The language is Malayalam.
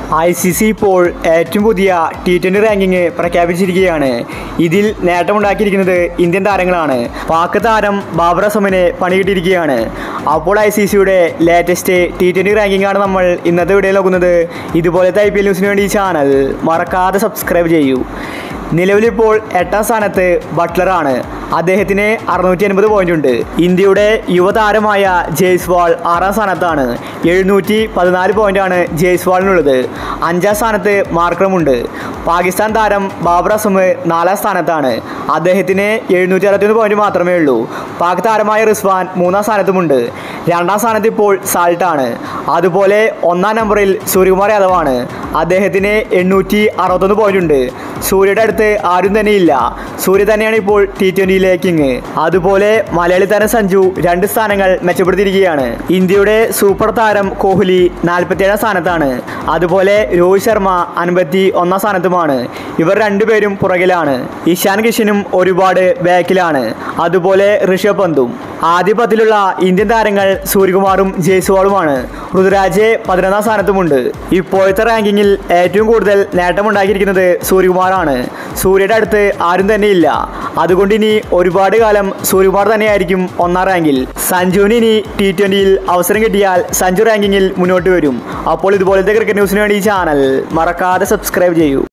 ഐ സി സി ഇപ്പോൾ ഏറ്റവും പുതിയ ടി ട്വൻ്റി റാങ്കിങ് പ്രഖ്യാപിച്ചിരിക്കുകയാണ് ഇതിൽ നേട്ടമുണ്ടാക്കിയിരിക്കുന്നത് ഇന്ത്യൻ താരങ്ങളാണ് പാക് താരം ബാബർ അസമിനെ പണികിട്ടിയിരിക്കുകയാണ് അപ്പോൾ ഐ സി സിയുടെ ലേറ്റസ്റ്റ് ടി ട്വൻ്റി റാങ്കിങ് ആണ് നമ്മൾ ഇന്നത്തെ വീഡിയോയിൽ നോക്കുന്നത് ഇതുപോലത്തെ ഐ പി എൽ ന്യൂസിന് വേണ്ടി ഈ ചാനൽ മറക്കാതെ സബ്സ്ക്രൈബ് ചെയ്യൂ നിലവിലിപ്പോൾ എട്ടാം സ്ഥാനത്ത് ബട്ട്ലറാണ് അദ്ദേഹത്തിന് അറുന്നൂറ്റി അൻപത് പോയിന്റ് ഉണ്ട് ഇന്ത്യയുടെ യുവതാരമായ ജയ്സ്വാൾ ആറാം സ്ഥാനത്താണ് എഴുന്നൂറ്റി പതിനാല് പോയിന്റാണ് ജയ്സ്വാളിനുള്ളത് അഞ്ചാം സ്ഥാനത്ത് മാർക്രമുണ്ട് പാകിസ്ഥാൻ താരം ബാബർ അസം നാലാം സ്ഥാനത്താണ് അദ്ദേഹത്തിന് എഴുന്നൂറ്റി അറുപത്തിയൊന്ന് പോയിന്റ് മാത്രമേ ഉള്ളൂ പാക് താരമായ റിസ്വാൻ മൂന്നാം സ്ഥാനത്തുമുണ്ട് രണ്ടാം സ്ഥാനത്ത് ഇപ്പോൾ സാൾട്ടാണ് അതുപോലെ ഒന്നാം നമ്പറിൽ സൂര്യകുമാർ യാദവാണ് അദ്ദേഹത്തിന് എണ്ണൂറ്റി അറുപത്തൊന്ന് പോയിന്റ് ഉണ്ട് സൂര്യയുടെ അടുത്ത് ആരും തന്നെ ഇല്ല സൂര്യ തന്നെയാണ് ഇപ്പോൾ ടി ട്വൻ്റിയിലെ കിങ് അതുപോലെ മലയാളി താരം സഞ്ജു രണ്ട് സ്ഥാനങ്ങൾ മെച്ചപ്പെടുത്തിയിരിക്കുകയാണ് ഇന്ത്യയുടെ സൂപ്പർ താരം കോഹ്ലി നാൽപ്പത്തിയേഴാം സ്ഥാനത്താണ് അതുപോലെ രോഹിത് ശർമ്മ അൻപത്തി ഒന്നാം സ്ഥാനത്തുമാണ് ഇവർ രണ്ടുപേരും പുറകിലാണ് ഇഷാൻ കിഷനും ഒരുപാട് ബാക്കിലാണ് അതുപോലെ ഋഷഭ് പന്തും ആദ്യ പത്തിലുള്ള ഇന്ത്യൻ താരങ്ങൾ സൂര്യകുമാറും ജയ്സ്വാളുമാണ് ഋതുരാജ് പതിനൊന്നാം സ്ഥാനത്തുമുണ്ട് ഇപ്പോഴത്തെ റാങ്കിങ്ങിൽ ഏറ്റവും കൂടുതൽ നേട്ടമുണ്ടാക്കിയിരിക്കുന്നത് സൂര്യകുമാറാണ് സൂര്യയുടെ അടുത്ത് ആരും തന്നെ ഇല്ല അതുകൊണ്ട് ഇനി ഒരുപാട് കാലം സൂര്യകുമാർ തന്നെയായിരിക്കും ഒന്നാം റാങ്കിൽ സഞ്ജുവിന് ഇനി ടി ട്വൻ്റിയിൽ അവസരം കിട്ടിയാൽ സഞ്ജു റാങ്കിങ്ങിൽ മുന്നോട്ട് വരും അപ്പോൾ ഇതുപോലത്തെ ക്രിക്കറ്റ് ന്യൂസിന് വേണ്ടി ഈ ചാനൽ മറക്കാതെ സബ്സ്ക്രൈബ് ചെയ്യൂ